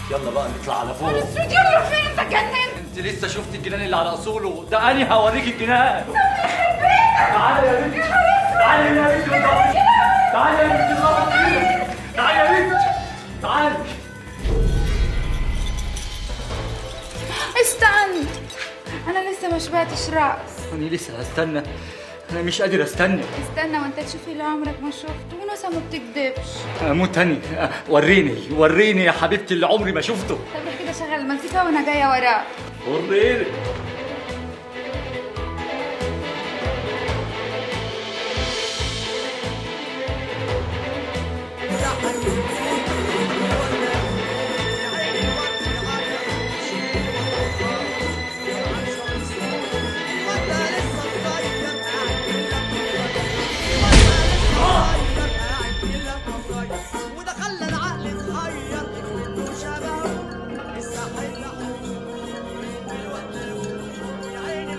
يلا بقى نطلع على فوق استوديو نروح فين انت جننت انت لسه شفت الجنان اللي على اصوله ده انا هوريك الجنان تعالى يا بنت تعالى يا بنت بالظبط. تعالى يا بنت بالظبط. تعالى يا بنت تعالى استنى انا لسه ما شبعتش راس انا لسه هستنى انا مش قادر استنى استنى وانت تشوف اللي عمرك ما شفته وناسا ما بتكدبش اموت تاني وريني وريني يا حبيبتي اللي عمري ما شفته طب روح كده شغل المزيكا وانا جايه وراك وريني وده خلى العقل اتغير منه شبهه لسه حلو يا عيني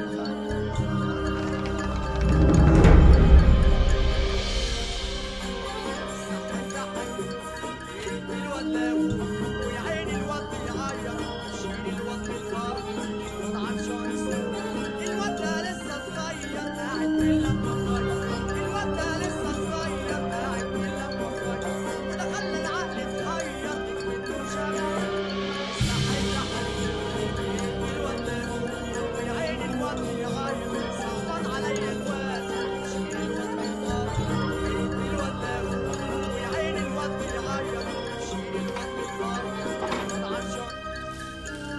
ويا عيني الواد بيعيط شيل الواد من الارض الواد عطشان السما الواد ده لسه صغير قاعد باللمبه صغير الواد ده لسه صغير قاعد باللمبه صغير وده خلى العقل اتغير منه شبهه لسه حي الواد ده ويا عيني الواد بيعيط صعبان عليا الواد شيل الواد من الارض الواد ده ويا عيني الواد بيعيط شيل الواد من الارض الواد عطشان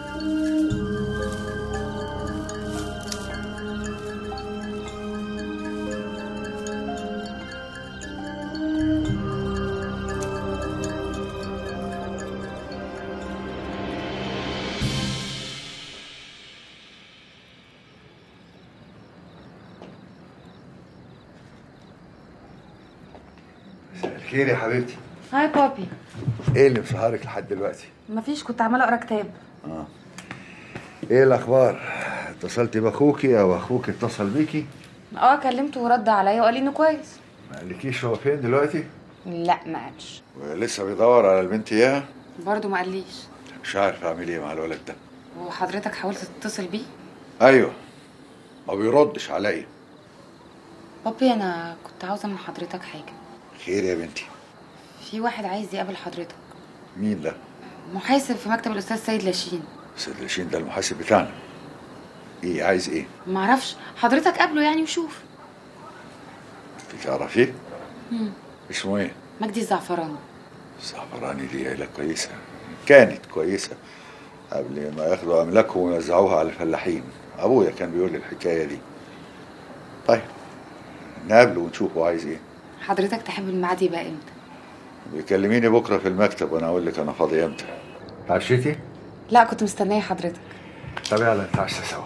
خير يا حبيبتي هاي بابي ايه اللي مسهرك لحد دلوقتي مفيش كنت عماله اقرا كتاب ايه الاخبار اتصلتي باخوكي او اخوك اتصل بيكي اه كلمته ورد عليا وقال لي انه كويس ما قالكيش هو فين دلوقتي لا ما قالش ولسه بيدور على البنت اياها برضه ما قاليش مش عارف اعمل ايه مع الولد ده وحضرتك حاولت تتصل بيه ايوه ما بيردش عليا بابي انا كنت عاوزه من حضرتك حاجه خير يا بنتي في واحد عايز يقابل حضرتك مين ده محاسب في مكتب الاستاذ سيد لاشين استاذ لاشين ده المحاسب بتاعنا ايه عايز ايه معرفش حضرتك قابله يعني وشوف انت تعرفيه مم. اسمه ايه مجدي الزعفراني الزعفراني دي عيله كويسه كانت كويسه قبل ما ياخدوا املاكهم ويوزعوها على الفلاحين ابويا كان بيقول لي الحكايه دي طيب نقابله ونشوف هو عايز ايه حضرتك تحب الميعاد يبقى امتى بيكلميني بكره في المكتب وانا اقول لك انا فاضي امتى اتعشيتي لا كنت مستنيه حضرتك طب يلا نتعشى سوا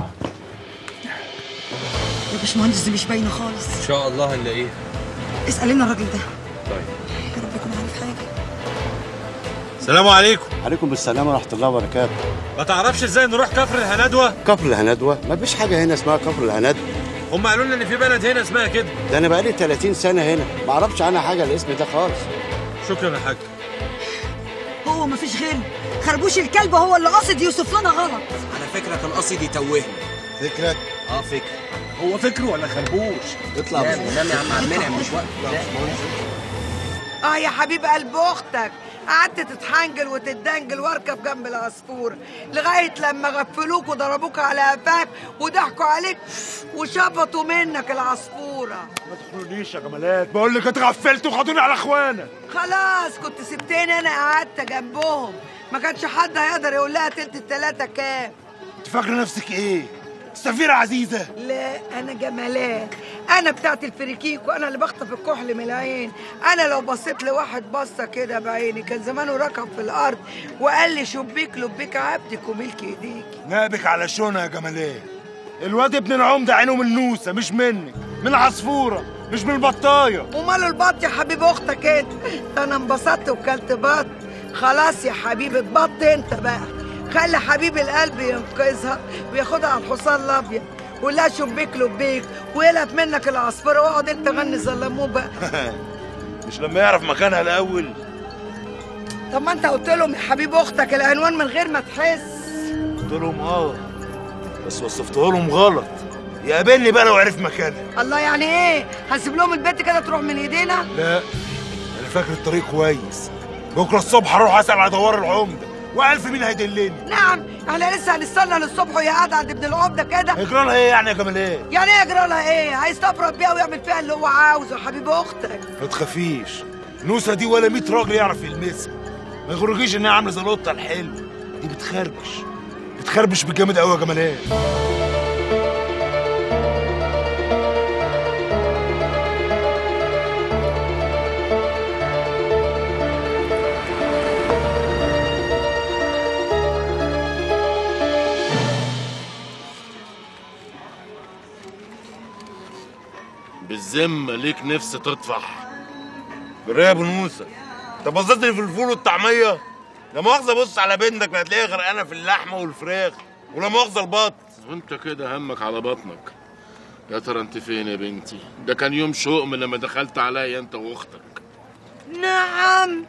يا باشمهندس دي مش باينه خالص ان شاء الله هنلاقيه اسال لنا الراجل ده طيب يا رب يكون عارف حاجه السلام عليكم عليكم السلام ورحمة الله وبركاته ما تعرفش ازاي نروح كفر الهندوه كفر الهندوة ما فيش حاجة هنا اسمها كفر الهندوة هم قالوا لنا ان في بلد هنا اسمها كده ده أنا بقالي 30 سنة هنا ما أعرفش عنها حاجة الاسم ده خالص شكرا يا حاج هو مفيش غيره خربوش الكلب هو اللي قاصد يوصف لنا غلط على فكرة كان قصدي يتوهني فكرك اه فكرة هو فكره ولا خربوش اطلع نام نام يا عم عم منعم مش وقت اه يا حبيب قلب اختك قعدت تتحنجل وتتدنجل واركب جنب العصفور لغايه لما غفلوك وضربوك على قفاك وضحكوا عليك وشفطوا منك العصفوره ما تخنونيش يا جمالات بقول لك اتغفلت وخدوني على اخوانا خلاص كنت سبتني انا قعدت جنبهم ما كانش حد هيقدر يقول لها تلت التلاته كام انت فاكره نفسك ايه سفيرة عزيزة لا انا جمالات انا بتاعت الفريكيك وانا اللي بخطف الكحل من العين انا لو بصيت لواحد بصه كده بعيني كان زمانه ركب في الارض وقال لي شبيك لبيك عبدك وملك ايديك نابك على شونا يا جمالات الواد ابن العمدة عينه من نوسة مش منك من عصفورة مش من البطاية وماله البط يا حبيب اختك انت ده انا انبسطت وكلت بط خلاص يا حبيبي اتبط انت بقى خلي حبيب القلب ينقذها وياخدها على الحصان الابيض ولا شبيك لبيك ويلف منك العصفورة واقعد انت غني ظلموه بقى مش لما يعرف مكانها الأول طب ما انت قلت لهم يا حبيب اختك العنوان من غير ما تحس قلت لهم اه بس وصفته لهم غلط يقابلني بقى لو عرف مكانها الله يعني ايه هنسيب لهم البيت كده تروح من ايدينا لا انا فاكر الطريق كويس بكره الصبح هروح اسال على دوار العمده والف مين هيدلني نعم احنا لسه هنستنى للصبح وهي قاعده عند ابن العمده كده هيجرى لها ايه يعني يا جمالات يعني ايه يجرى لها ايه هيستفرد بيها ويعمل فيها اللي هو عاوزه يا حبيب اختك ما تخافيش نوسه دي ولا 100 راجل يعرف يلمسها ما يغركيش انها عامله زي القطه الحلوه دي بتخربش بتخربش بالجامد قوي يا جمالات بالذمة ليك نفس تطفح جرى يا ابو نوسه انت بصيت لي في الفول والطعميه لا مؤاخذه بص على بنتك ما هتلاقيها غرقانه في اللحمه والفراخ ولا مؤاخذه البط وانت كده همك على بطنك يا ترى انت فين يا بنتي ده كان يوم شؤم لما دخلت عليا انت واختك نعم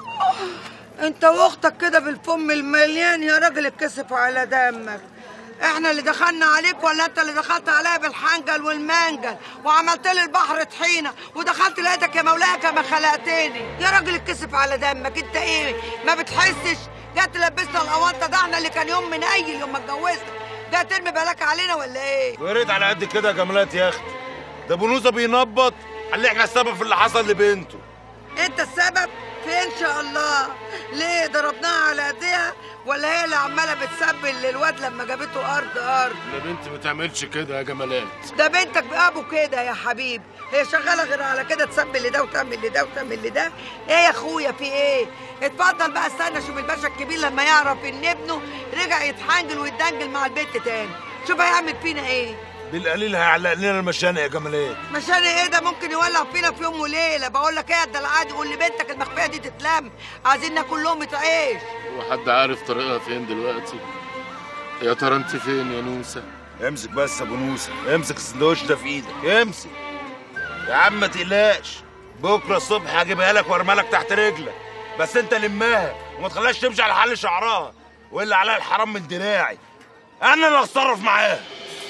انت واختك كده بالفم المليان يا راجل اتكسف على دمك احنا اللي دخلنا عليك ولا انت اللي دخلت عليا بالحنجل والمنجل وعملت لي البحر طحينه ودخلت لقيتك يا مولاي كما خلقتني يا راجل اتكسف على دمك انت ايه ما بتحسش جاي تلبسنا الاونطه ده احنا اللي كان يوم من اي يوم ما اتجوزنا جاي ترمي بالك علينا ولا ايه ويا ريت على قد كده يا جمالات يا اختي ده ابو نوسه بينبط قال لي احنا السبب في اللي حصل لبنته انت السبب في ان شاء الله ليه ضربناها على ايديها ولا هي اللي عماله بتسبل للواد لما جابته ارض ارض يا بنتي ما تعملش كده يا جمالات ده بنتك بابو كده يا حبيبي هي شغاله غير على كده تسبل لده وتعمل لده وتعمل لده ايه يا اخويا في ايه اتفضل بقى استنى شوف الباشا الكبير لما يعرف ان ابنه رجع يتحنجل ويتدنجل مع البت تاني شوف هيعمل فينا ايه بالقليل هيعلق لنا المشانق يا جمالات مشان ايه ده ممكن يولع فينا في يوم وليله بقول لك ايه ده العادي قول لبنتك المخفيه دي تتلم عايزين ناكل لقمه عيش هو حد عارف طريقها فين دلوقتي يا ترى انت فين يا نوسة امسك بس يا ابو نوسه امسك السندوتش ده في ايدك امسك يا عم ما تقلقش بكره الصبح هجيبها لك وارميها لك تحت رجلك بس انت لماها وما تخليهاش تمشي على حل شعرها والا عليها الحرام من دراعي انا اللي هتصرف معاها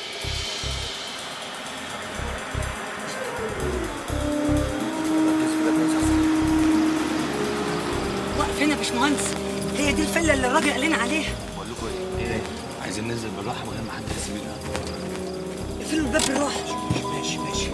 واقفين يا باشمهندس هي دي الفله اللي الراجل قال لنا عليها بقول لكم ايه ايه عايزين ننزل بالراحه من غير ما حد يحس بينا اقفلوا الباب بالراحه ماشي ماشي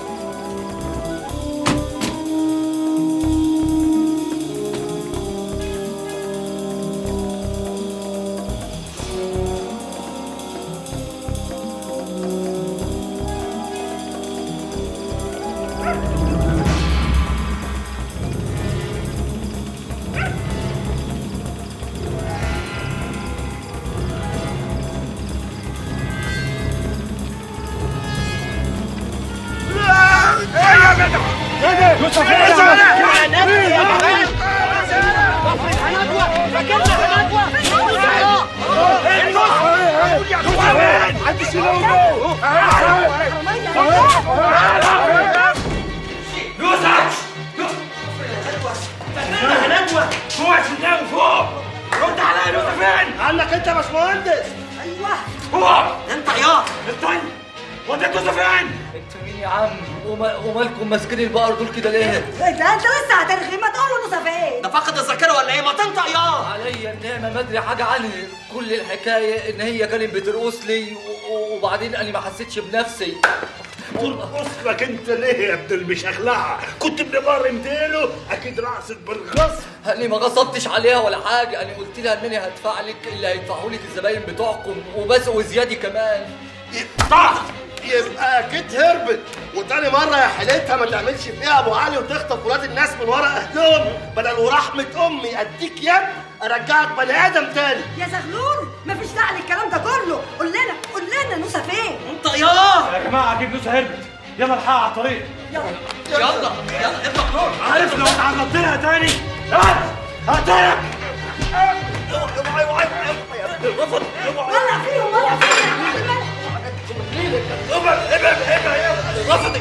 فوق يا سنداوي فوق رد عليا نوسة فين؟ عنك انت يا باشمهندس ايوه فوق انت يا انت وديت نوسة فين؟ انت مين يا عم وما- ومالكم ماسكين البقر دول كده ليه؟ ده انت لسه هترغي ما تقول له نوسه فين ده فقد الذاكره ولا ايه ما تنطق يا عليا النعمة ما ادري حاجة عنه كل الحكاية ان هي كانت بترقص لي و- و- وبعدين انا ما حسيتش بنفسي اصلك انت ليه يا ابن المشخلعه كنت بنبار مديله اكيد راسك بالغصب انا ما غصبتش عليها ولا حاجة انا قلت لها ان انا هدفع لك اللي هيدفعوا لك الزباين بتوعكم وبس وزيادة كمان طه يبقى اكيد هربت وتاني مره يا حيلتها ما تعملش فيها ابو علي وتخطف ولاد الناس من ورا اهلهم بدل ورحمه امي اديك يد ارجعك بني ادم تاني يا زغلول مفيش داعي للكلام ده كله قول لنا قول لنا نوسه فين انت يا يا جماعة أكيد نوسة هربت يلا الحقها على الطريق يلا يلا اطلع نور عارف لو اتعرضت لها تاني هات هاتلك ولع فيهم ولع فيهم رفضك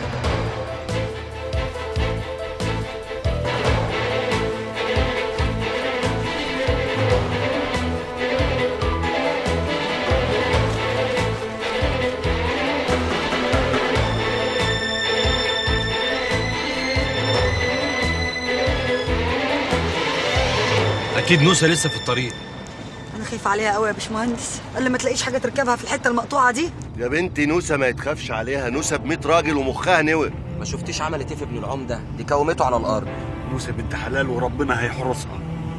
اكيد نوسه لسه في الطريق انا خايفه عليها قوي يا باشمهندس قال لي ما تلاقيش حاجه تركبها في الحته المقطوعه دي يا بنتي نوسه ما يتخافش عليها نوسه ب 100 راجل ومخها نور ما شفتيش عملت ايه في ابن العمده دي كومته على الارض نوسه بنت حلال وربنا هيحرسها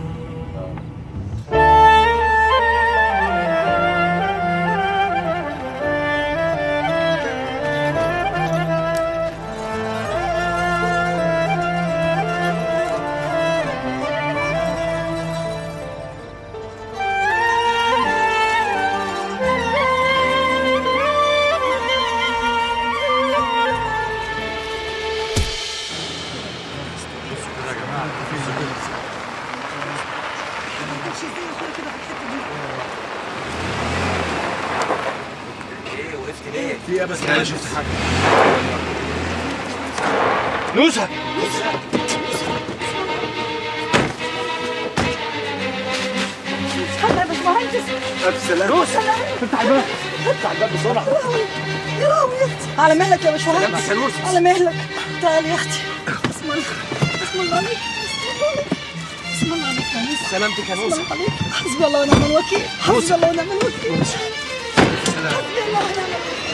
ايه وقفت ليه؟ في ايه بس انا شفت حاجه نوسه استنى يا باشمهندس الف سلامه نوسه افتح الباب افتح الباب بسرعه يا لهوي يا اختي على مهلك يا باشمهندس سلامتك يا نوسة. على مهلك تعالي يا اختي بسم الله بسم الله عليك بسم الله عليك يا نوسة سلامتك يا بسم نوسة الله عليك حسبي الله ونعم الوكيل حسبي الله ونعم الوكيل حسبي الله ونعم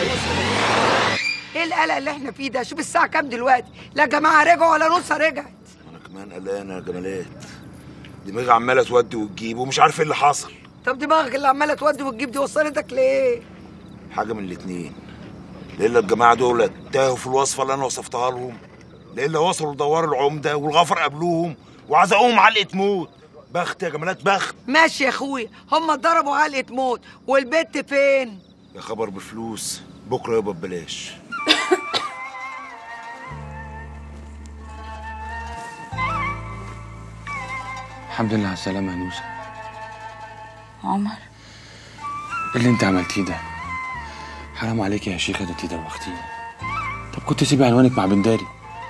ايه القلق اللي احنا فيه ده شوف الساعه كام دلوقتي لا جماعه رجعوا ولا نص رجعت انا كمان قلقان يا جمالات دماغي عماله تودي وتجيب ومش عارف ايه اللي حصل طب دماغك اللي عماله تودي وتجيب دي وصلتك لايه حاجه من الاتنين ليلة الجماعه دول تاهوا في الوصفه اللي انا وصفتها لهم ليلة وصلوا دوار العمده والغفر قابلوهم وعزقوهم علقه موت بخت يا جمالات بخت ماشي يا اخويا هم اتضربوا علقه موت والبت فين يا خبر بفلوس بكره يبقى ببلاش الحمد لله على السلامه يا نوسه عمر ايه اللي انت عملتيه ده حرام عليك يا شيخه ده انت دوختيني طب كنت سيبي عنوانك مع بنداري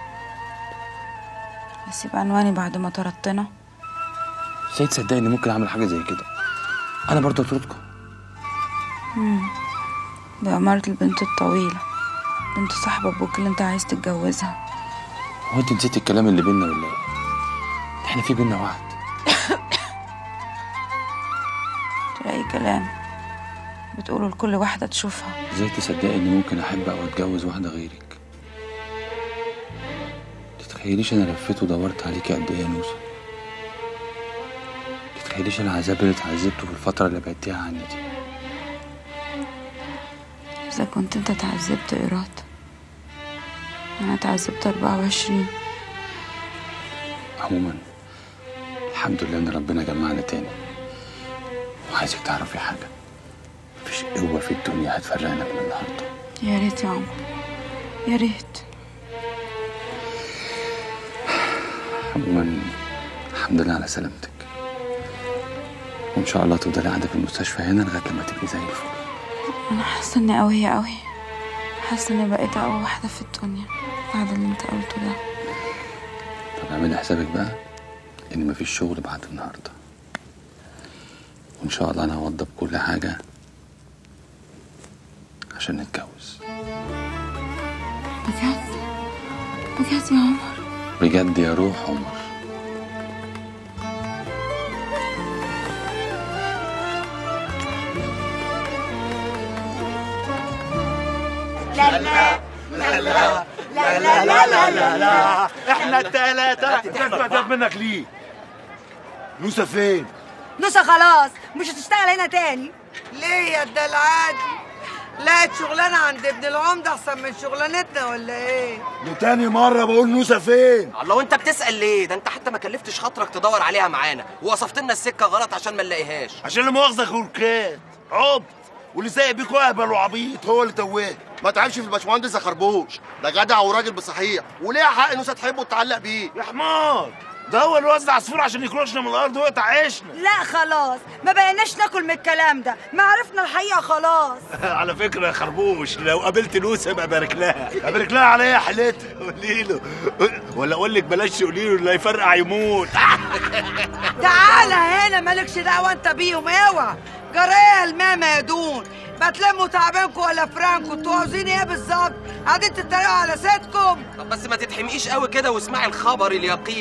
اسيب عنواني بعد ما طردتنا ازاي تصدقي اني ممكن اعمل حاجه زي كده انا برضه اطردكم مم. بأمارة البنت الطويلة بنت صاحب ابوك اللي انت عايز تتجوزها هو انت نسيت الكلام اللي بينا ولا ايه احنا في بينا وعد تلاقي كلام بتقوله لكل واحدة تشوفها ازاي تصدقي اني ممكن احب او اتجوز واحده غيرك تتخيليش انا لفيت ودورت عليكي قد ايه يا نوسه تتخيليش العذاب اللي اتعذبته في الفتره اللي بعدتيها عني دي إذا كنت انت اتعذبت إيراد أنا اتعذبت أربعة وعشرين عموما الحمد لله ان ربنا جمعنا تاني وعايزك تعرفي حاجه مفيش قوه في الدنيا هتفرقنا من النهارده يا ريت يا عمر يا ريت عموما الحمد لله على سلامتك وان شاء الله تفضلي قاعده في المستشفى هنا لغايه لما تبقي زي الفل أنا حاسة إني قوية قوي حاسة إني بقيت أقوى واحدة في الدنيا بعد اللي انت قلته ده طب اعملي حسابك بقى ان مفيش شغل بعد النهارده وان شاء الله انا هوضب كل حاجه عشان نتجوز بجد بجد يا عمر بجد يا روح عمر لا لا لا لا لا لا لا لا لا لا احنا التلاتة انت منك ليه؟ نوسة فين؟ نوسة خلاص مش هتشتغل هنا تاني ليه يا العادي لقيت شغلانه عند ابن العمده احسن من شغلانتنا ولا ايه لتاني مرة بقول نوسة فين؟ الله وانت بتسال ليه ده انت حتى ما كلفتش خاطرك تدور عليها معانا ووصفت لنا السكه غلط عشان ما نلاقيهاش عشان لا مؤاخذة خركات عبط واللي سايق بيكوا اهبل وعبيط هو اللي تواه ما تعبش في الباشمهندس يا خربوش ده جدع وراجل بصحيح وليه حق نوسه تحبه وتتعلق بيه يا حمار ده هو اللي وزع عصفور عشان يكرشنا من الارض ويقطع عيشنا لا خلاص ما بقيناش ناكل من الكلام ده ما عرفنا الحقيقه خلاص على فكرة يا خربوش لو قابلت نوسة ابقى بارك لها ابارك لها على ايه يا حلتها قولي له ولا اقول لك بلاش تقولي له اللي يفرقع يموت تعالى هنا مالكش دعوه انت بيهم اوعى جرايه الماما يا دون بتلموا تعبانكم ولا فرانكم انتوا عاوزين ايه بالظبط قاعدين تتريقوا على سيدكم طب بس ما تتحمقيش قوي كده واسمعي الخبر اليقين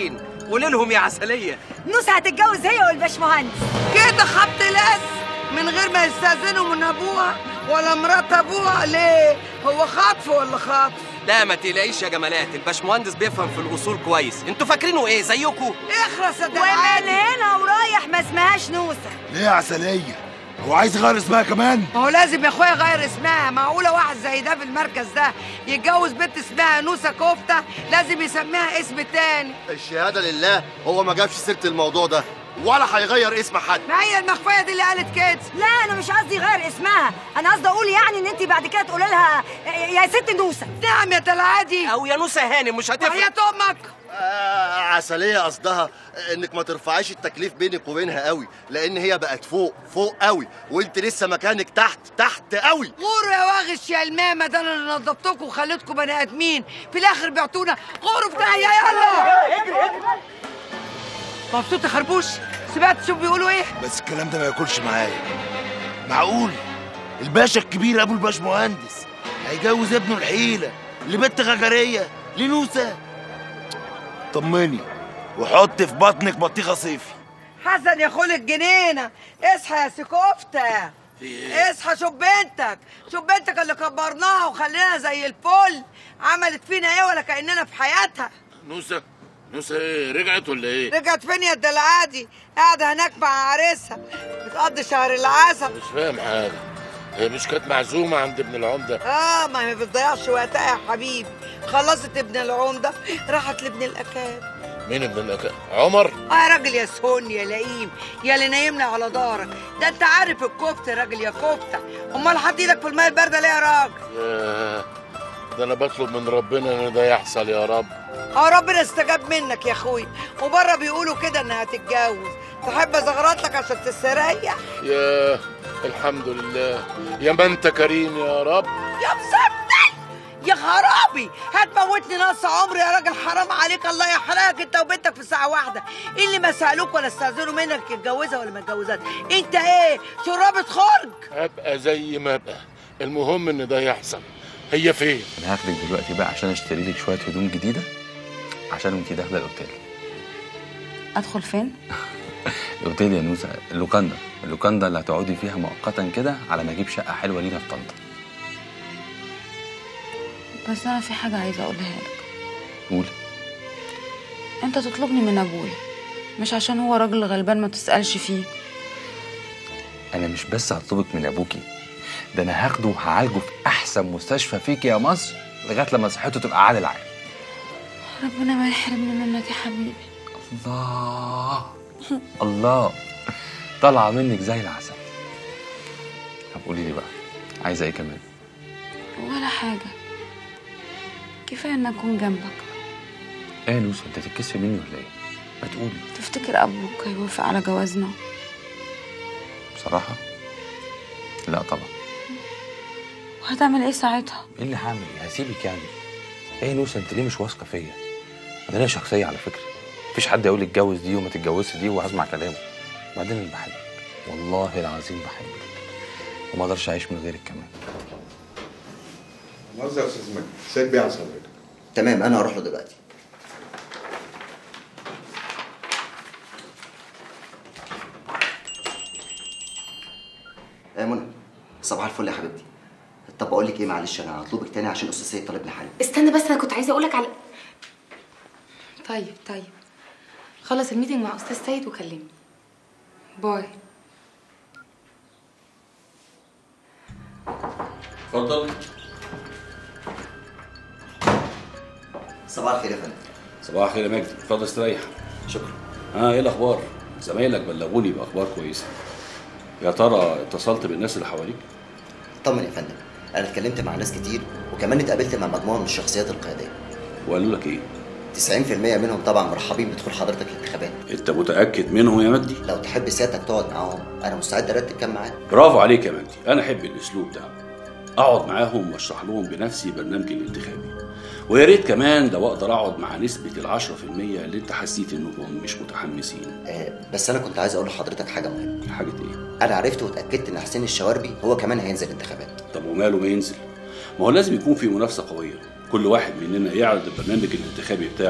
قولي لهم يا عسليه نوسة هتتجوز هي والباشمهندس كده خبط لاس من غير ما يستأذنوا من ابوها ولا مرات ابوها ليه هو خطف ولا خطف لا ما تقلقيش يا جمالات الباشمهندس بيفهم في الاصول كويس انتوا فاكرينه ايه زيكم اخرس يا ومن هنا ورايح ما اسمهاش نوسة ليه يا عسليه هو عايز يغير اسمها كمان ما هو لازم يا اخويا يغير اسمها معقوله واحد زي ده في المركز ده يتجوز بنت اسمها نوسه كفته لازم يسميها اسم تاني الشهاده لله هو ما جابش سيره الموضوع ده ولا هيغير اسم حد ما هي المخفيه دي اللي قالت كده لا انا مش قصدي يغير اسمها انا قصدي اقول يعني ان انت بعد كده تقولي لها يا ست نوسة نعم يا تلعادي او يا نوسه هانم مش هتفرق وحياة امك آه عسليه قصدها انك ما ترفعيش التكليف بينك وبينها قوي لان هي بقت فوق فوق قوي وانت لسه مكانك تحت تحت قوي غوروا يا واغش يا المامه ده انا اللي نضفتكم وخليتكم بني ادمين في الاخر بعتونا غوروا في داهيه يلا اجري اجري مبسوط يا خربوش سمعت شوف بيقولوا ايه بس الكلام ده ما ياكلش معايا معقول الباشا الكبير ابو الباشمهندس هيجوز ابنه الحيله لبنت غجريه لنوسه طمني وحط في بطنك بطيخه صيفي حسن يا خول الجنينه اصحى يا سكوفته اصحى شوف بنتك شوف بنتك اللي كبرناها وخلينا زي الفل عملت فينا ايه ولا كاننا في حياتها نوسه نوسه ايه رجعت ولا ايه رجعت فين يا الدلعادي قاعده هناك مع عريسها بتقضي شهر العسل مش فاهم حاجه هي مش كانت معزومه عند ابن العمده اه ما هي بتضيعش وقتها يا حبيبي خلصت ابن العمده راحت لابن الاكاد مين ابن الأكا عمر اه يا راجل يا سهون يا لئيم يا اللي نايمنا على ظهرك ده انت عارف الكفته يا راجل يا كفته امال حاطط ايدك في الميه البارده ليه يا راجل ياه ده انا بطلب من ربنا ان ده يحصل يا رب اه ربنا استجاب منك يا اخوي وبره بيقولوا كده انها هتتجوز تحب ازغرط لك عشان تستريح ياه الحمد لله يا ما انت كريم يا رب يا مسبتل يا خرابي هتموتني نص عمري يا راجل حرام عليك الله يحرقك انت وبنتك في ساعه واحده ايه اللي ما سالوك ولا استاذنوا منك تتجوزها ولا ما تتجوزهاش انت ايه شرابة خرج ابقى زي ما ابقى المهم ان ده يحصل هي فين انا هاخدك دلوقتي بقى عشان اشتري لك شويه هدوم جديده عشان انتي داخله الاوتيل ادخل فين الاوتيل يا نوسه اللوكاندا اللوكاندا اللي هتقعدي فيها مؤقتا كده على ما اجيب شقه حلوه لينا في طنطا بس انا في حاجه عايزه اقولها لك قولي انت تطلبني من ابويا مش عشان هو راجل غلبان ما تسالش فيه انا مش بس هطلبك من ابوكي ده انا هاخده وهعالجه في احسن مستشفى فيك يا مصر لغايه لما صحته تبقى عال العال ربنا ما يحرمني منك يا حبيبي الله الله طالعه منك زي العسل طب قولي لي بقى عايزه ايه كمان ولا حاجه كفايه ان اكون جنبك ايه يا نوسه انت تتكسفي مني ولا ايه ما تقولي تفتكر ابوك هيوافق على جوازنا بصراحه لا طبعا وهتعمل ايه ساعتها ايه اللي هعمل ايه هسيبك يعني ايه يا نوسه انت ليه مش واثقه فيا انا ليا شخصيه على فكره مفيش حد يقول لي اتجوز دي وما تتجوزش دي وهسمع كلامه بعدين انا بحبك والله العظيم بحبك وما اقدرش اعيش من غيرك كمان موزع يا استاذ مجدي سيد بيه على صدرك تمام انا هروح له دلوقتي يا منى صباح الفل يا حبيبتي طب اقول لك ايه معلش انا هطلبك تاني عشان استاذ سيد طالبني حالا استنى بس انا كنت عايزه اقولك على طيب طيب خلص الميتنج مع استاذ سيد وكلمني باي اتفضل صباح الخير يا فندم صباح الخير يا مجدي اتفضل استريح شكرا ها ايه الاخبار زمايلك بلغوني باخبار كويسه يا ترى اتصلت بالناس اللي حواليك طمن يا فندم انا اتكلمت مع ناس كتير وكمان اتقابلت مع مجموعه من الشخصيات القياديه وقالوا لك ايه 90% منهم طبعا مرحبين بدخول حضرتك الانتخابات انت متاكد منهم يا مجدي لو تحب سيادتك تقعد معاهم انا مستعد ارتب كام معاك برافو عليك يا مجدي انا احب الاسلوب ده اقعد معاهم واشرح لهم بنفسي برنامجي الانتخابي ويا ريت كمان لو اقدر اقعد مع نسبه ال 10% اللي انت حسيت انهم مش متحمسين آه بس انا كنت عايز اقول لحضرتك حاجه مهمه حاجه ايه انا عرفت واتاكدت ان حسين الشواربي هو كمان هينزل انتخابات طب وماله ما ينزل ما هو لازم يكون في منافسه قويه كل واحد مننا يعرض البرنامج الانتخابي بتاعه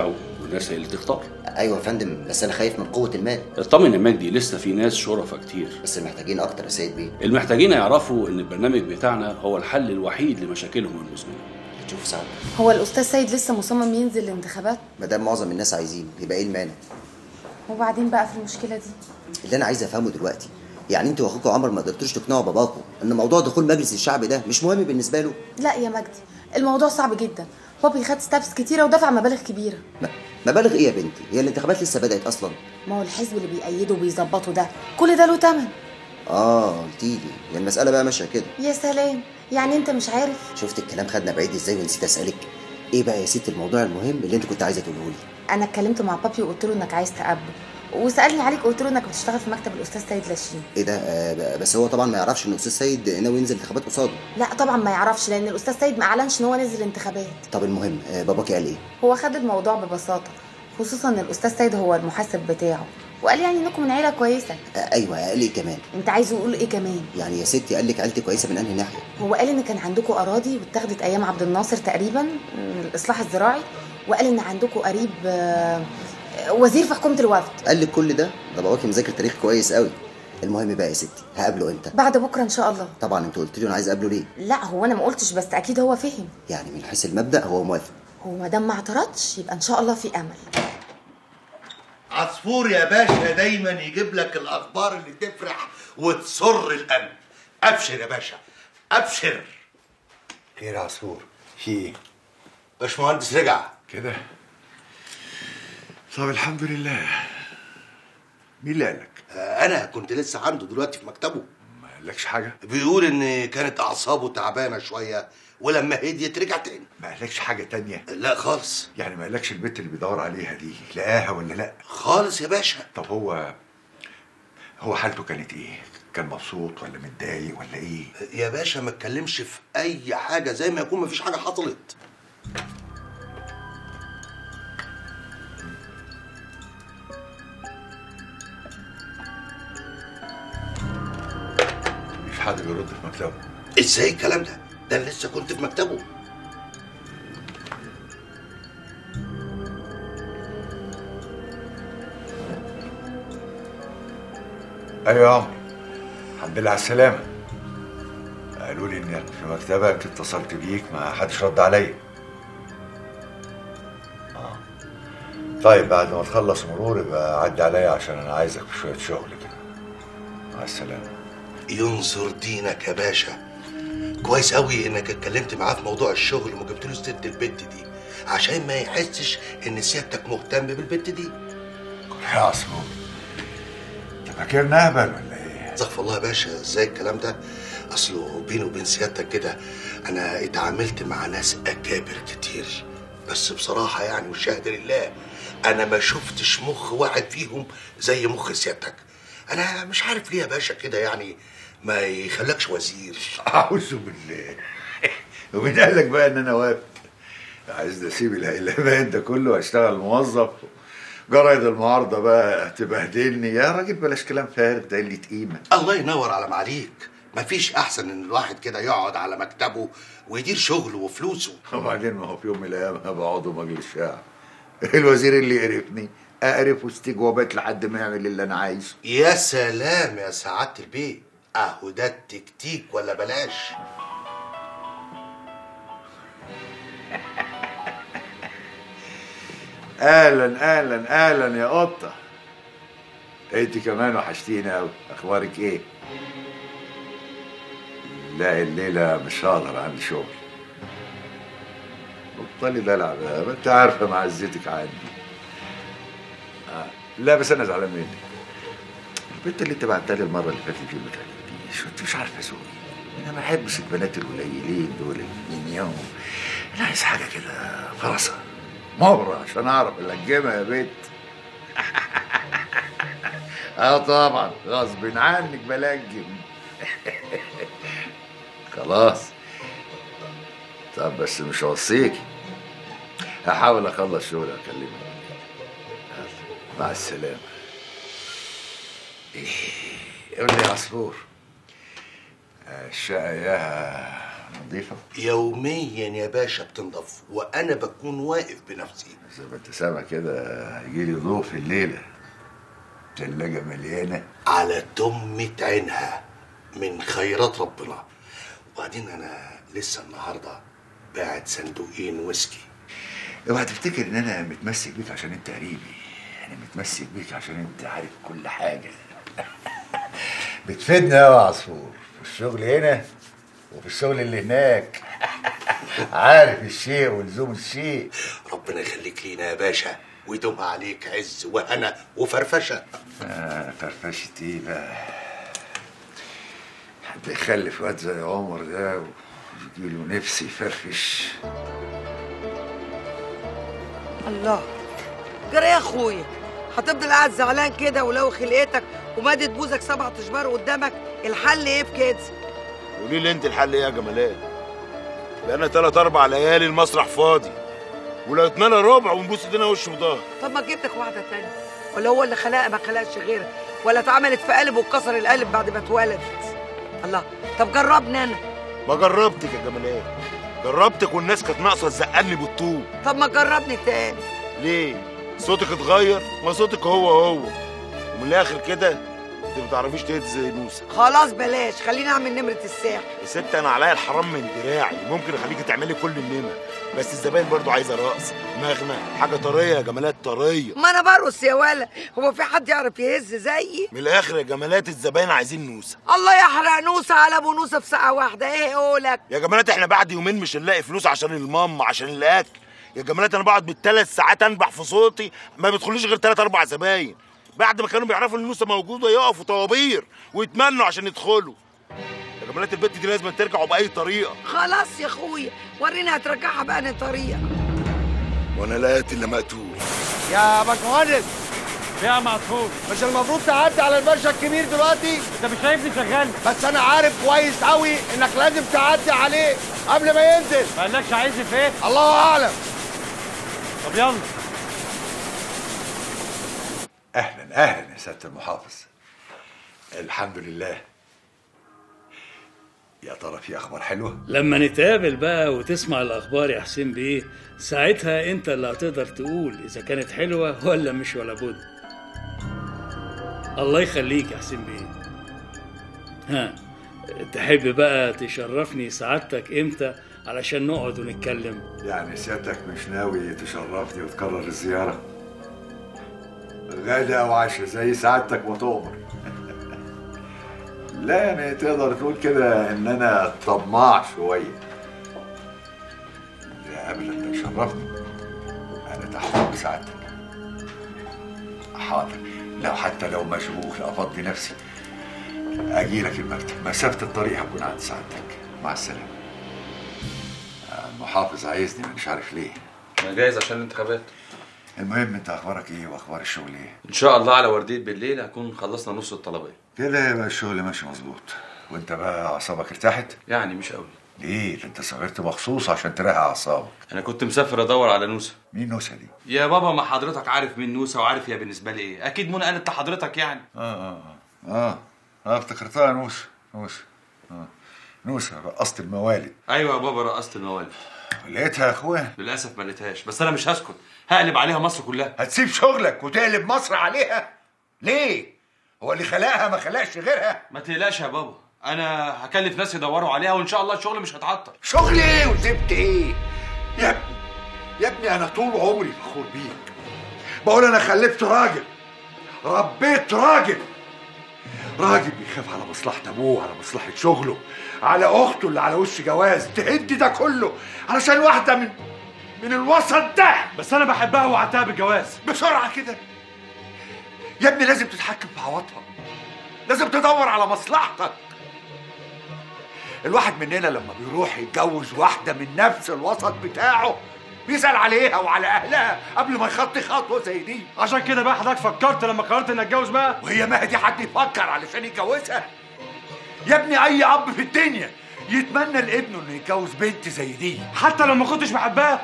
والناس هي اللي تختار ايوه يا فندم بس انا خايف من قوه المال اطمن يا مجدي لسه في ناس شرفاء كتير بس محتاجين اكتر يا سيد بيه المحتاجين يعرفوا ان البرنامج بتاعنا هو الحل الوحيد لمشاكلهم المزمنه شوف سعد هو الاستاذ سيد لسه مصمم ينزل الانتخابات ما دام معظم الناس عايزين يبقى ايه المانع وبعدين بقى في المشكله دي اللي انا عايز افهمه دلوقتي يعني انت واخوك عمر ما قدرتوش تقنعوا باباكم ان موضوع دخول مجلس الشعب ده مش مهم بالنسبه له لا يا مجدي الموضوع صعب جدا بابي خد ستابس كتيره ودفع مبالغ كبيره مبالغ ايه يا بنتي هي الانتخابات لسه بدات اصلا ما هو الحزب اللي بيأيده وبيظبطه ده كل ده له تمن اه قلتيلي هي المساله بقى ماشيه كده يا سلام يعني انت مش عارف شفت الكلام خدنا بعيد ازاي ونسيت اسالك ايه بقى يا ست الموضوع المهم اللي انت كنت عايزه تقوله لي انا اتكلمت مع بابي وقلت له انك عايز تقابله وسالني عليك قلت له انك بتشتغل في مكتب الاستاذ سيد لاشين ايه ده آه بس هو طبعا ما يعرفش ان الاستاذ سيد ناوي ينزل انتخابات قصاده لا طبعا ما يعرفش لان الاستاذ سيد ما اعلنش ان هو نزل انتخابات طب المهم آه باباكي قال ايه هو خد الموضوع ببساطه خصوصا ان الاستاذ سيد هو المحاسب بتاعه وقال يعني انكم من عيله كويسه آه ايوه قال ايه كمان انت عايزه يقول ايه كمان يعني يا ستي قال لك عيلتي كويسه من انهي ناحيه هو قال ان كان عندكم اراضي واتاخدت ايام عبد الناصر تقريبا من الاصلاح الزراعي وقال ان عندكم قريب آه، وزير في حكومه الوفد قال لك كل ده ده باباكي مذاكر تاريخ كويس قوي المهم بقى يا ستي هقابله امتى بعد بكره ان شاء الله طبعا انت قلت لي انا عايز اقابله ليه لا هو انا ما قلتش بس اكيد هو فهم يعني من حيث المبدا هو موافق هو ما دام ما اعترضش يبقى ان شاء الله في امل عصفور يا باشا دايما يجيب لك الاخبار اللي تفرح وتسر القلب ابشر يا باشا ابشر خير يا عصفور في ايه باشمهندس رجع كده طب الحمد لله مين اللي قالك آه، انا كنت لسه عنده دلوقتي في مكتبه ما قالكش حاجه بيقول ان كانت اعصابه تعبانه شويه ولما هديت رجع تاني ما قالكش حاجه تانية لا خالص يعني ما قالكش البنت اللي بيدور عليها دي لقاها ولا لا خالص يا باشا طب هو هو حالته كانت ايه كان مبسوط ولا متضايق ولا ايه يا باشا ما اتكلمش في اي حاجه زي ما يكون ما فيش حاجه حصلت مفيش حد بيرد في مكتبه ازاي الكلام ده ده أنا لسه كنت في مكتبه ايوه يا عمرو الحمد لله على السلامه قالوا لي انك في مكتبك اتصلت بيك ما حدش رد عليا اه طيب بعد ما تخلص مرور يبقى عدي عليا عشان انا عايزك في شويه شغل كده مع السلامه ينصر دينك يا باشا كويس قوي انك اتكلمت معاه في موضوع الشغل وما جبتلوش سيره البت دي عشان ما يحسش ان سيادتك مهتم بالبت دي يا عصفور انت فاكرني اهبل ولا ايه؟ استغفر الله يا باشا ازاي الكلام ده اصله بيني وبين سيادتك كده انا اتعاملت مع ناس اكابر كتير بس بصراحه يعني والشهد لله انا ما شفتش مخ واحد فيهم زي مخ سيادتك انا مش عارف ليه يا باشا كده يعني ما يخلكش وزير اعوذ بالله ومين قال لك بقى ان انا وافد عايز اسيب الهيلمان ده كله واشتغل موظف جرايد المعارضه بقى تبهدلني يا راجل بلاش كلام فارغ ده قله قيمه الله ينور على معاليك مفيش احسن ان الواحد كده يقعد على مكتبه ويدير شغله وفلوسه وبعدين ما هو في يوم من الايام هبقى عضو مجلس الشعب الوزير اللي يقرفني اقرف واستجوابات لحد ما يعمل اللي انا عايزه يا سلام يا سعاده البيه اهو ده التكتيك ولا بلاش اهلا اهلا اهلا يا قطه انت كمان وحشتيني قوي اخبارك ايه لا الليله مش هقدر عندي شغل بطلي دلع بقى ما انت عارفه معزتك عندي آه. لا بس انا زعلان منك البنت اللي انت بعتها لي المره اللي فاتت دي ما تعجبنيش وانت مش عارفه ذوقي انا ما بحبش البنات القليلين دول المينيون انا عايز حاجه كده فرصه مرة عشان اعرف الجمها يا بنت اه طبعا غصب عنك بلجم خلاص طب بس مش هوصيكي هحاول اخلص شغل اكلمك يلا، مع السلامة إيه، قول لي يا عصفور الشقة ياها نظيفه يوميا يا باشا بتنضف وانا بكون واقف بنفسي زي ما انت سامع كده هيجي لي ضيوف الليله تلاجة مليانه على تمة عينها من خيرات ربنا وبعدين انا لسه النهارده باعت صندوقين ويسكي اوعى تفتكر ان انا متمسك بيك عشان انت قريبي انا متمسك بيك عشان انت عارف كل حاجه بتفيدنا قوي يا عصفور في الشغل هنا وفي الشغل اللي هناك عارف الشيء ولزوم الشيء ربنا يخليك لينا يا باشا ويدومها عليك عز وهنا وفرفشه آه فرفشة ايه بقى حد يخلف واد زي عمر ده ويجيله نفسي يفرفش الله جرى يا اخويا هتفضل قاعد زعلان كده ولو خلقتك ومادت بوزك سبع اشبار قدامك الحل ايه بكده قولي لي انت الحل ايه يا جمالات بقالنا تلات اربع ليالي المسرح فاضي ولو اتمنى ربع ونبوس ايدينا وش وظهر طب ما جبتك واحده تانية ولا هو اللي خلقها ما خلقش غيرها ولا اتعملت في قلب واتكسر القلب بعد ما اتولدت الله طب جربني انا ما جربتك يا جمالات جربتك والناس كانت ناقصه تزقني بالطوب طب ما جربني تاني ليه صوتك اتغير ما صوتك هو هو ومن الاخر كده انت ما بتعرفيش تهدي زي نوسه خلاص بلاش خليني اعمل نمره الساحل يا ست انا عليا الحرام من دراعي ممكن اخليكي تعملي كل النمر بس الزباين برضو عايزه رقص مغنى حاجه طريه يا جمالات طريه ما انا برقص يا ولا هو في حد يعرف يهز زيي من الاخر يا جمالات الزباين عايزين نوسه الله يحرق نوسه على ابو نوسه في ساعه واحده ايه قولك يا جمالات احنا بعد يومين مش هنلاقي فلوس عشان الماما عشان الاكل يا جمالات انا بقعد بالثلاث ساعات انبح في صوتي ما بيدخليش غير ثلاث اربع زباين بعد ما كانوا بيعرفوا ان النوسه موجوده يقفوا طوابير ويتمنوا عشان يدخلوا يا جمالات البت دي لازم ترجعوا باي طريقه خلاص يا اخويا وريني هترجعها بأنهي طريقه وانا لا قاتل الا مقتول يا باشمهندس يا معصوم مش المفروض تعدي على الباشا الكبير دلوقتي انت مش شايفني شغال بس انا عارف كويس قوي انك لازم تعدي عليه قبل ما ينزل ما قالكش عايز في ايه الله اعلم طب يلا اهلا اهلا يا سياده المحافظ الحمد لله يا ترى في اخبار حلوه لما نتقابل بقى وتسمع الأخبار يا حسين بيه ساعتها أنت اللي هتقدر تقول إذا كانت حلوة ولا مش ولا بد الله يخليك يا حسين بيه ها تحب بقى تشرفني سعادتك إمتى علشان نقعد ونتكلم يعني سيادتك مش ناوي تشرفني وتكرر الزياره غدا وعشاء زي سعادتك وتؤمر لا يعني تقدر تقول كده ان انا طماع شويه لا ابدا انت شرفني انا تحت امر سعادتك حاضر لو حتى لو مشغول افضي نفسي اجي لك المكتب مسافه الطريق هكون عند سعادتك مع السلامه المحافظ عايزني مش عارف ليه انا جاهز عشان الانتخابات المهم انت اخبارك ايه واخبار الشغل ايه ان شاء الله على ورديه بالليل هكون خلصنا نص الطلبيه كده يبقى الشغل ماشي مظبوط وانت بقى اعصابك ارتاحت يعني مش قوي ليه ده انت سافرت مخصوص عشان تريح اعصابك انا كنت مسافر ادور على نوسه مين نوسه دي يا بابا ما حضرتك عارف مين نوسه وعارف هي بالنسبه لي ايه اكيد منى قالت لحضرتك يعني اه اه اه اه افتكرتها نوسه نوسه اه نوسه رقصت الموالد ايوه يا بابا رقصت الموالد لقيتها يا اخويا للاسف ما لقيتهاش بس انا مش هسكت هقلب عليها مصر كلها هتسيب شغلك وتقلب مصر عليها ليه هو اللي خلقها ما خلقش غيرها ما تقلقش يا بابا انا هكلف ناس يدوروا عليها وان شاء الله الشغل مش هيتعطل شغل ايه وسبت ايه يا ابني يا ابني انا طول عمري فخور بيك بقول انا خلفت راجل ربيت راجل راجل بيخاف على مصلحة ابوه على مصلحة شغله على اخته اللي على وش جواز تهد ده كله علشان واحدة من من الوسط ده بس انا بحبها وعدتها بالجواز بسرعة كده يا ابني لازم تتحكم في عواطفك لازم تدور على مصلحتك الواحد مننا لما بيروح يتجوز واحدة من نفس الوسط بتاعه بيسأل عليها وعلى أهلها قبل ما يخطي خطوة زي دي عشان كده بقى حضرتك فكرت لما قررت اني اتجوز بقى وهي ما دي حد يفكر علشان يتجوزها يا ابني أي أب في الدنيا يتمنى لابنه إنه يتجوز بنت زي دي حتى لو ما كنتش بحبها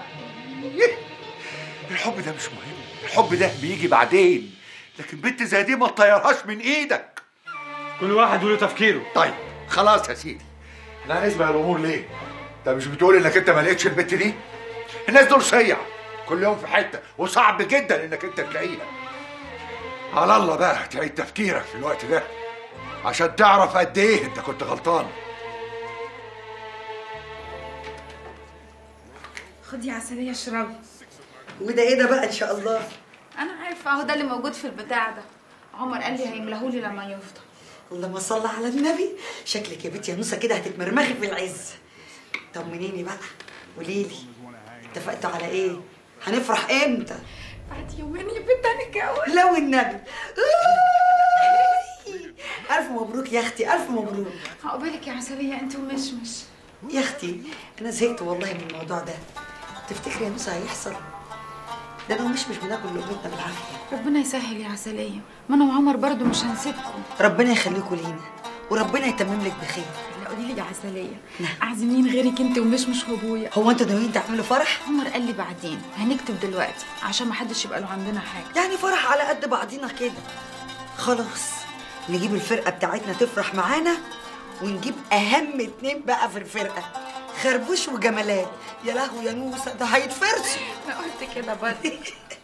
الحب ده مش مهم الحب ده بيجي بعدين لكن بنت زي دي ما تطيرهاش من ايدك كل واحد وله تفكيره طيب خلاص يا سيدي احنا هنسبق الامور ليه انت مش بتقول انك انت ما لقيتش البت دي الناس دول سيع كل يوم في حته وصعب جدا انك انت تلاقيها على الله بقى تعيد تفكيرك في الوقت ده عشان تعرف قد ايه انت كنت غلطان خدي عسلية اشربي وده ايه ده بقى ان شاء الله انا عارفة اهو ده اللي موجود في البتاع ده عمر قال لي هيملهولي لما يفضى اللهم صل على النبي شكلك يا بنتي يا نوسه كده هتتمرمخي في العز طمنيني بقى قولي لي اتفقتوا على ايه هنفرح امتى بعد يومين يا بنت هنتجوز لا والنبي الف مبروك يا اختي الف مبروك عقبالك يا عسلية انت ومشمش يا اختي انا زهقت والله من الموضوع ده تفتكري يا نوسه هيحصل ده انا ومش مش بناكل لقمتنا بالعافيه ربنا يسهل يا عسلية ما انا وعمر برضو مش هنسيبكم ربنا يخليكوا لينا وربنا يتمم لك بخير لا قولي لي يا عسلية اعزم مين غيرك انت ومشمش وابويا هو انتوا ناويين تعملوا فرح عمر قال لي بعدين هنكتب دلوقتي عشان ما حدش يبقى له عندنا حاجة يعني فرح على قد بعضينا كده خلاص نجيب الفرقه بتاعتنا تفرح معانا ونجيب اهم اتنين بقى في الفرقه خربوش وجمالات يا لهوي يا نوسه ده هيتفرسوا انا قلت كده برضه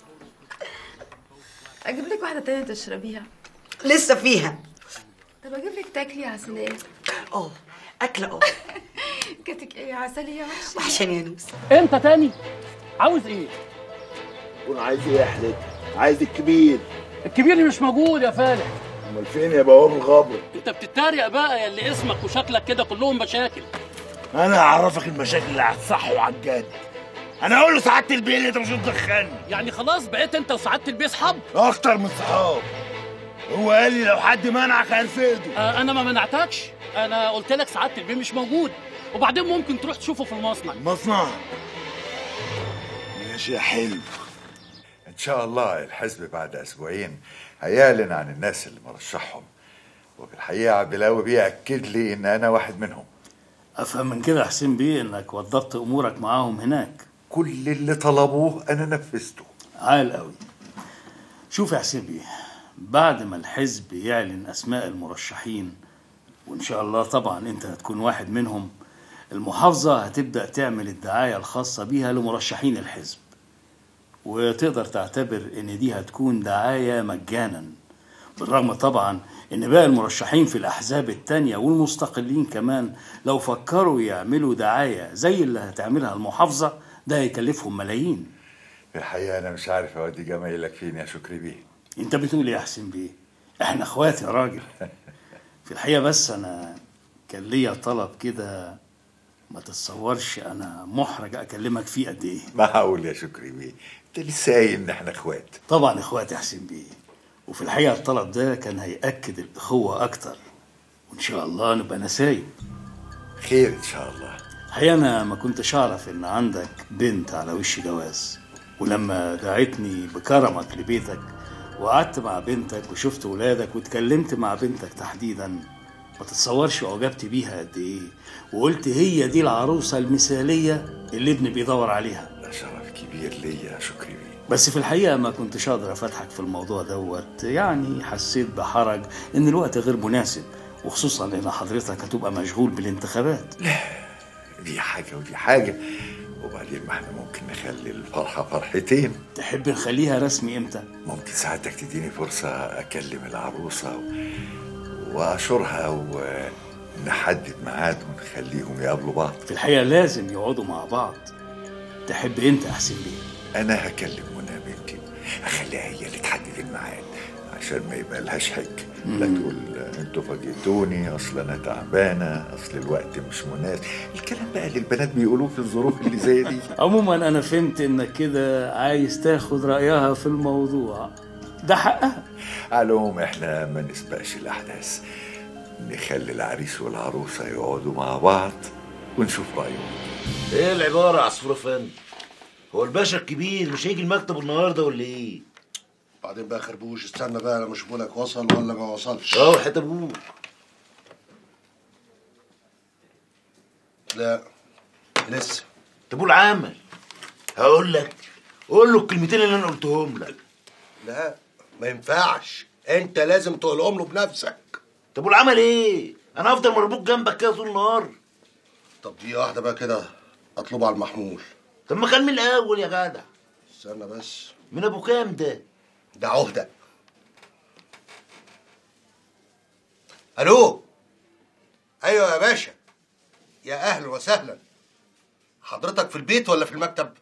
اجيب لك واحدة تانية تشربيها لسه فيها طب اجيب لك تاكلي يا عسلية اه اكله اه كاتك ايه يا عسلية وحشة وحشاني يا نوسه انت تاني عاوز ايه يكون عايز ايه يا حلت عايز الكبير الكبير اللي مش موجود يا فالح امال فين يا بواب الغبر انت بتتريق بقى يا اللي اسمك وشكلك كده كلهم مشاكل انا اعرفك المشاكل اللي على الصح وعلى الجد انا اقول له سعاده البيه اللي انت مش مدخلني يعني خلاص بقيت انت وسعاده البيه اصحاب اكتر من صحاب هو قال لي لو حد منعك هرفضه آه انا ما منعتكش انا قلت لك سعاده البيه مش موجود وبعدين ممكن تروح تشوفه في المصنع مصنع ماشي يا حلو ان شاء الله الحزب بعد اسبوعين هيعلن عن الناس اللي مرشحهم وفي الحقيقه عبد القوي بيأكد لي ان انا واحد منهم افهم من كده يا حسين بيه انك وضبت امورك معاهم هناك كل اللي طلبوه انا نفذته عال قوي شوف يا حسين بيه بعد ما الحزب يعلن اسماء المرشحين وان شاء الله طبعا انت هتكون واحد منهم المحافظة هتبدأ تعمل الدعاية الخاصة بيها لمرشحين الحزب وتقدر تعتبر ان دي هتكون دعاية مجانا بالرغم طبعا ان باقي المرشحين في الاحزاب التانية والمستقلين كمان لو فكروا يعملوا دعاية زي اللي هتعملها المحافظة ده هيكلفهم ملايين في الحقيقه انا مش عارف اودي جمايلك فين يا شكري بيه انت بتقول ايه يا حسين بيه احنا اخوات يا راجل في الحقيقة بس انا كان ليا طلب كده ما تتصورش انا محرج اكلمك فيه قد ايه معقول يا شكري بيه انت لسه قايل ان احنا اخوات طبعا اخوات يا حسين بيه وفي الحقيقة الطلب ده كان هيأكد الأخوة أكتر وإن شاء الله نبقى نسايب خير إن شاء الله الحقيقة أنا ما كنتش أعرف إن عندك بنت على وش جواز ولما دعيتني بكرمك لبيتك وقعدت مع بنتك وشفت ولادك واتكلمت مع بنتك تحديدا ما تتصورش أعجبت بيها قد إيه وقلت هي دي العروسة المثالية اللي ابني بيدور عليها ده شرف كبير ليا يا شكري بيه بس في الحقيقة ما كنتش أقدر أفتحك في الموضوع دوت يعني حسيت بحرج إن الوقت غير مناسب وخصوصا إن حضرتك هتبقى مشغول بالانتخابات دي حاجه ودي حاجه وبعدين ما احنا ممكن نخلي الفرحه فرحتين تحب نخليها رسمي إمتى؟ ممكن ساعتك تديني فرصه اكلم العروسه و... واشورها ونحدد ميعاد ونخليهم يقابلوا بعض في الحقيقة لازم يقعدوا مع بعض تحب أنت يا حسين بيه انا هكلم منى بنتي اخليها هي اللي تحدد الميعاد عشان ما يبقى لهاش حج لا تقول انتوا فاجئتوني اصل انا تعبانه اصل الوقت مش مناسب الكلام بقى اللي البنات بيقولوه في الظروف اللي زي دي عموما أنا فهمت إنك كده عايز تاخد رأيها في الموضوع ده حقها على العموم احنا ما نسبقش الاحداث نخلي العريس والعروسه يقعدوا مع بعض ونشوف رايهم ايه العباره يا عصفور فندم هو الباشا الكبير مش هيجي المكتب النهارده ولا ايه بعدين بقى خربوش استنى بقى لما اشوف لك وصل ولا ما وصلش اه حتى ابوه لا لسه طب والعمل هقول لك قول له الكلمتين اللي انا قلتهم لك لا ما ينفعش انت لازم تقولهم له بنفسك طب والعمل ايه انا هفضل مربوط جنبك كده طول النهار طب دي واحده بقى كده اطلبها على المحمول طب ما كان من الاول يا جدع استنى بس من ابو كام ده ده عهده الو ايوه يا باشا يا اهلا وسهلا حضرتك في البيت ولا في المكتب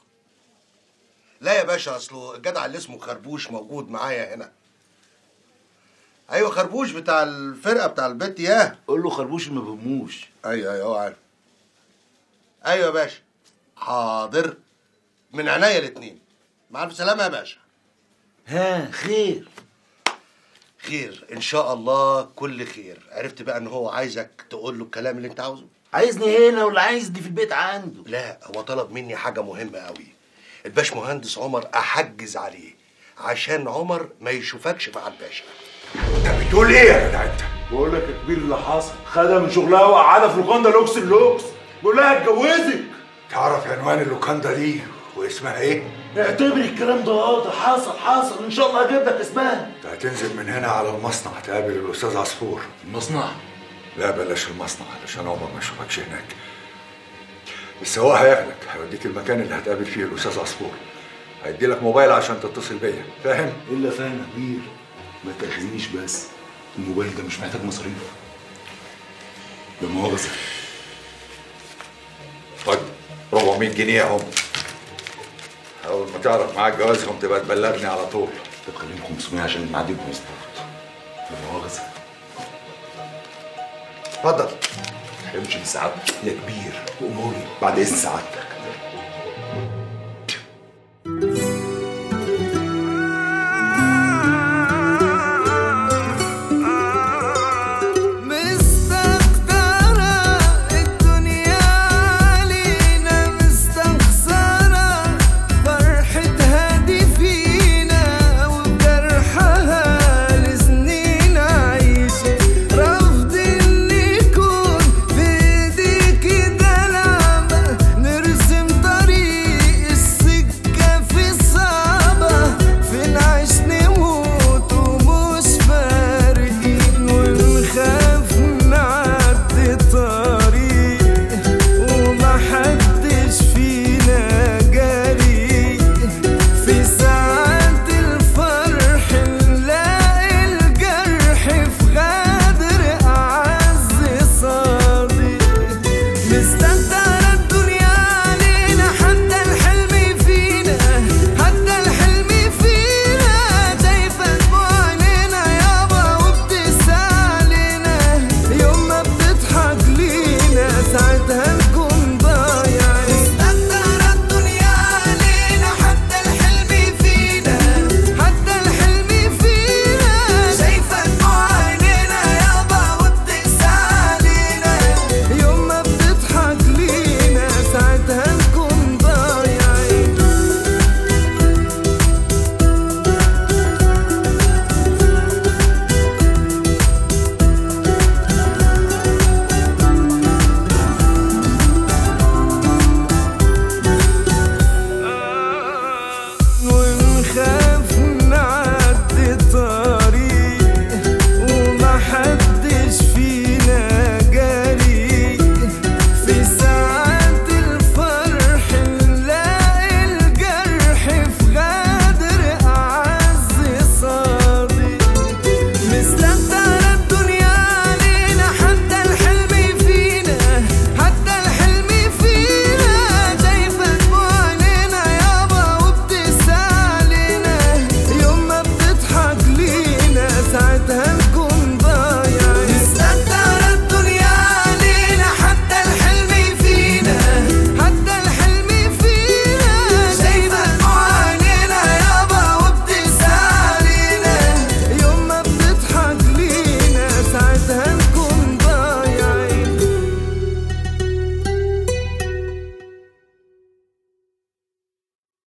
لا يا باشا اصله الجدع اللي اسمه خربوش موجود معايا هنا ايوه خربوش بتاع الفرقه بتاع البيت ياه قول له خربوش ما بهموش ايوه ايوه هو عارف ايوه يا باشا حاضر من عينيا الاتنين مع الف سلامه يا باشا ها خير خير ان شاء الله كل خير عرفت بقى ان هو عايزك تقول له الكلام اللي انت عاوزه عايزني هنا ولا عايزني في البيت عنده لا هو طلب مني حاجه مهمه قوي الباش مهندس عمر احجز عليه عشان عمر ما يشوفكش مع الباشا انت بتقول ايه يا جدع انت بقول لك يا كبير اللي حصل خدها من شغلها وقعدها في لوكاندا لوكس اللوكس بقول لها اتجوزك تعرف عنوان اللوكاندا دي واسمها ايه؟ اعتبري الكلام ده اه ده حصل حصل ان شاء الله هجيب لك اسمها انت هتنزل من هنا على المصنع تقابل الاستاذ عصفور المصنع؟ لا بلاش المصنع علشان عمر ما يشوفكش هناك بس هو هياخدك هيوديك المكان اللي هتقابل فيه الاستاذ عصفور هيدي لك موبايل عشان تتصل بيا فاهم؟ الا فاهم يا كبير ما تاخذنيش بس الموبايل ده مش محتاج مصاريف ده مؤاخذة خد 400 جنيه اهم اول ما تعرف معاك جوازهم تبقى تبلغني على طول طب خليهم 500 عشان الميعاد يبقى مظبوط ده مؤاخذة اتفضل امشي بسعادتك يا كبير واموري بعد اذن سعادتك